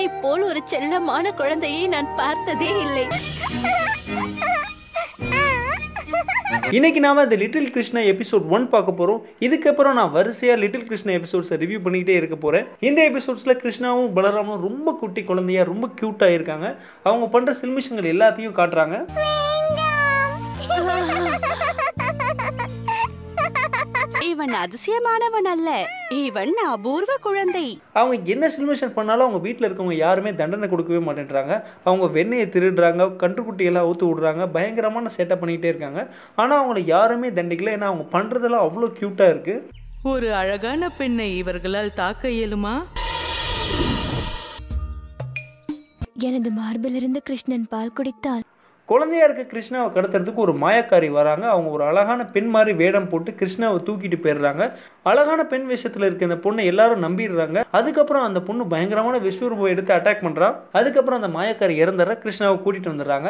உன்னை போல் ஒரு செல்லமான குழந்தையை நான் பார்த்ததே இல்லை இன்னைக்கு நாம இந்த லிட்டில் கிருஷ்ணா எபிசோட் ஒன் பார்க்க போறோம் இதுக்கப்புறம் நான் வரிசையா லிட்டில் கிருஷ்ணா எபிசோட்ஸை ரிவ்யூ பண்ணிக்கிட்டே இருக்க போறேன் இந்த எபிசோட்ஸ்ல கிருஷ்ணாவும் பலராமும் ரொம்ப குட்டி குழந்தையா ரொம்ப கியூட்டா இருக்காங்க அவங்க பண்ற சில்மிஷங்கள் எல்லாத்தையும் காட்டுறாங்க இவன் அதிசயமானவன் அல்ல இவன் அபூர்வ குழந்தை அவங்க என்ன சில்மிஷன் பண்ணாலும் அவங்க வீட்டில் இருக்கவங்க யாருமே தண்டனை கொடுக்கவே மாட்டேன்றாங்க அவங்க வெண்ணெயை திருடுறாங்க கன்றுக்குட்டியெல்லாம் ஊற்று விடுறாங்க பயங்கரமான சேட்டை பண்ணிக்கிட்டே இருக்காங்க ஆனால் அவங்கள யாருமே தண்டிக்கல ஏன்னா அவங்க பண்ணுறதெல்லாம் அவ்வளோ க்யூட்டாக இருக்குது ஒரு அழகான பெண்ணை இவர்களால் தாக்க இயலுமா எனது மார்பிலிருந்து கிருஷ்ணன் பால் குடித்தால் குழந்தையா இருக்க கிருஷ்ணாவை கடத்துறதுக்கு ஒரு மாயக்காரி வராங்க அவங்க ஒரு அழகான பெண் மாதிரி வேடம் போட்டு கிருஷ்ணாவை தூக்கிட்டு போயிடுறாங்க அழகான பெண் வேஷத்தில் இருக்க இந்த பொண்ணை எல்லாரும் நம்பிடுறாங்க அதுக்கப்புறம் அந்த பொண்ணு பயங்கரமான விஸ்வரூபம் எடுத்து அட்டாக் பண்றா அதுக்கப்புறம் அந்த மாயக்காரி இறந்துடுற கிருஷ்ணாவை கூட்டிட்டு வந்துடுறாங்க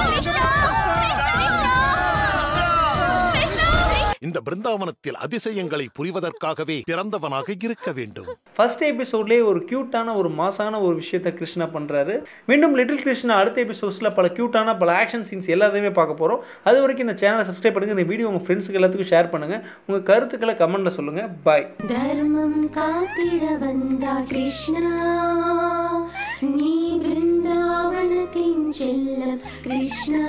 இந்த பிருந்தாவனத்தில் அதிசயங்களை புரிவதற்காகவே பிறந்தவனாக இருக்க வேண்டும் ஃபர்ஸ்ட் எபிசோட்லேயே ஒரு க்யூட்டான ஒரு மாசான ஒரு விஷயத்த கிருஷ்ணா பண்ணுறாரு மீண்டும் லிட்டில் கிருஷ்ணா அடுத்த எபிசோட்ஸில் பல க்யூட்டான பல ஆக்ஷன் சீன்ஸ் எல்லாத்தையுமே பார்க்க போகிறோம் அது வரைக்கும் இந்த சேனலை சப்ஸ்கிரைப் பண்ணுங்கள் இந்த வீடியோ உங்கள் ஃப்ரெண்ட்ஸுக்கு எல்லாத்துக்கும் ஷேர் பண்ணுங்கள் உங்கள் கருத்துக்களை கமெண்ட்டில் சொல்லுங்கள் பாய் தர்மம் காத்திட வந்தா கிருஷ்ணா நீ பிருந்தாவனத்தின் செல்லம் கிருஷ்ணா